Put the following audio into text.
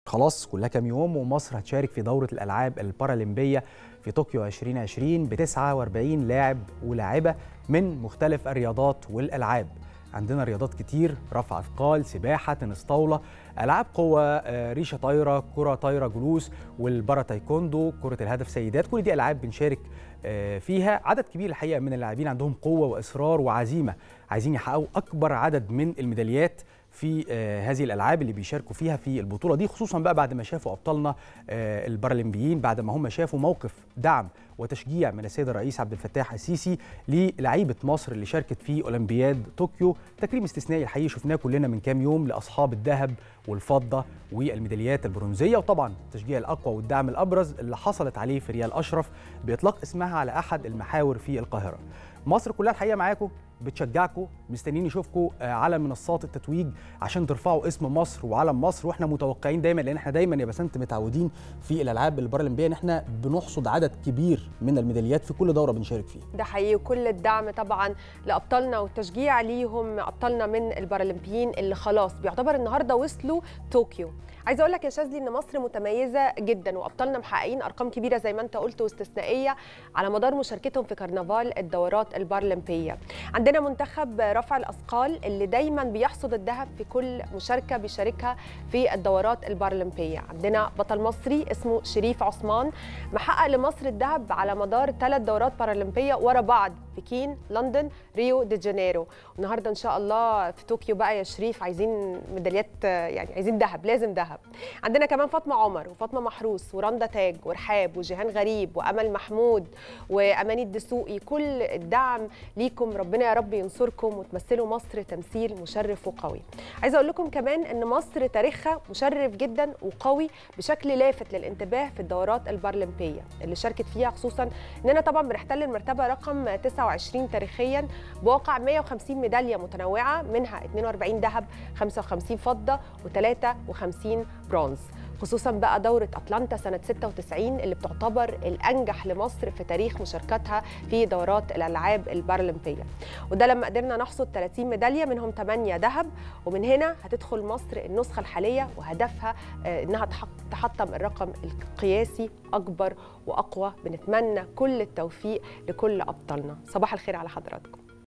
خلاص كلها كام يوم ومصر هتشارك في دورة الألعاب البارالمبية في طوكيو 2020 ب 49 لاعب ولاعبة من مختلف الرياضات والألعاب عندنا رياضات كتير رفع أثقال سباحة تنس طاولة ألعاب قوة آه، ريشة طايرة كرة طايرة جلوس والبارا تايكوندو كرة الهدف سيدات كل دي ألعاب بنشارك آه، فيها عدد كبير الحقيقة من اللاعبين عندهم قوة وإصرار وعزيمة عايزين يحققوا أكبر عدد من الميداليات في آه، هذه الالعاب اللي بيشاركوا فيها في البطوله دي خصوصا بقى بعد ما شافوا ابطالنا آه، البارالمبيين بعد ما هم شافوا موقف دعم وتشجيع من السيد الرئيس عبد الفتاح السيسي للعيبه مصر اللي شاركت في اولمبياد طوكيو تكريم استثنائي الحقيقي شفناه كلنا من كام يوم لاصحاب الذهب والفضه والميداليات البرونزيه وطبعا التشجيع الاقوى والدعم الابرز اللي حصلت عليه في ريال اشرف باطلاق اسمها على احد المحاور في القاهره مصر كلها الحقيقه معاكم بتشجعكم مستنيين نشوفكم على منصات التتويج عشان ترفعوا اسم مصر وعلم مصر واحنا متوقعين دايما لان احنا دايما يا بسنت متعودين في الالعاب البارالمبيه ان احنا بنحصد عدد كبير من الميداليات في كل دوره بنشارك فيها ده حقيقي وكل الدعم طبعا لابطالنا والتشجيع ليهم ابطالنا من البارالمبيين اللي خلاص بيعتبر النهارده وصلوا طوكيو عايزه اقول لك يا شاذلي ان مصر متميزه جدا وابطالنا محققين ارقام كبيره زي ما انت قلت واستثنائيه على مدار مشاركتهم في كرنفال الدورات البارالمبيه عندنا منتخب رفع الاثقال اللي دايما بيحصد الذهب في كل مشاركه بيشاركها في الدورات البارالمبيه عندنا بطل مصري اسمه شريف عثمان محقق لمصر الذهب على مدار ثلاث دورات بارالمبيه ورا بعض بكين لندن ريو دي جانيرو النهارده ان شاء الله في طوكيو بقى يا شريف عايزين ميداليات يعني عايزين ذهب لازم ذهب عندنا كمان فاطمه عمر وفاطمه محروس ورندا تاج ورحاب وجيهان غريب وامل محمود واماني الدسوقي كل الدعم ليكم ربنا يا رب ينصركم وتمثلوا مصر تمثيل مشرف وقوي عايزه اقول لكم كمان ان مصر تاريخها مشرف جدا وقوي بشكل لافت للانتباه في الدورات البارالمبيه اللي شاركت فيها خصوصا اننا طبعا بنحتل المرتبه رقم 29 تاريخيا بواقع 150 ميداليه متنوعه منها 42 ذهب 55 فضه و53 برونز خصوصا بقى دورة أتلانتا سنة 96 اللي بتعتبر الأنجح لمصر في تاريخ مشاركتها في دورات الألعاب البارالمبية وده لما قدرنا نحصد 30 ميدالية منهم 8 ذهب ومن هنا هتدخل مصر النسخة الحالية وهدفها إنها تحطم الرقم القياسي أكبر وأقوى بنتمنى كل التوفيق لكل أبطالنا صباح الخير على حضراتكم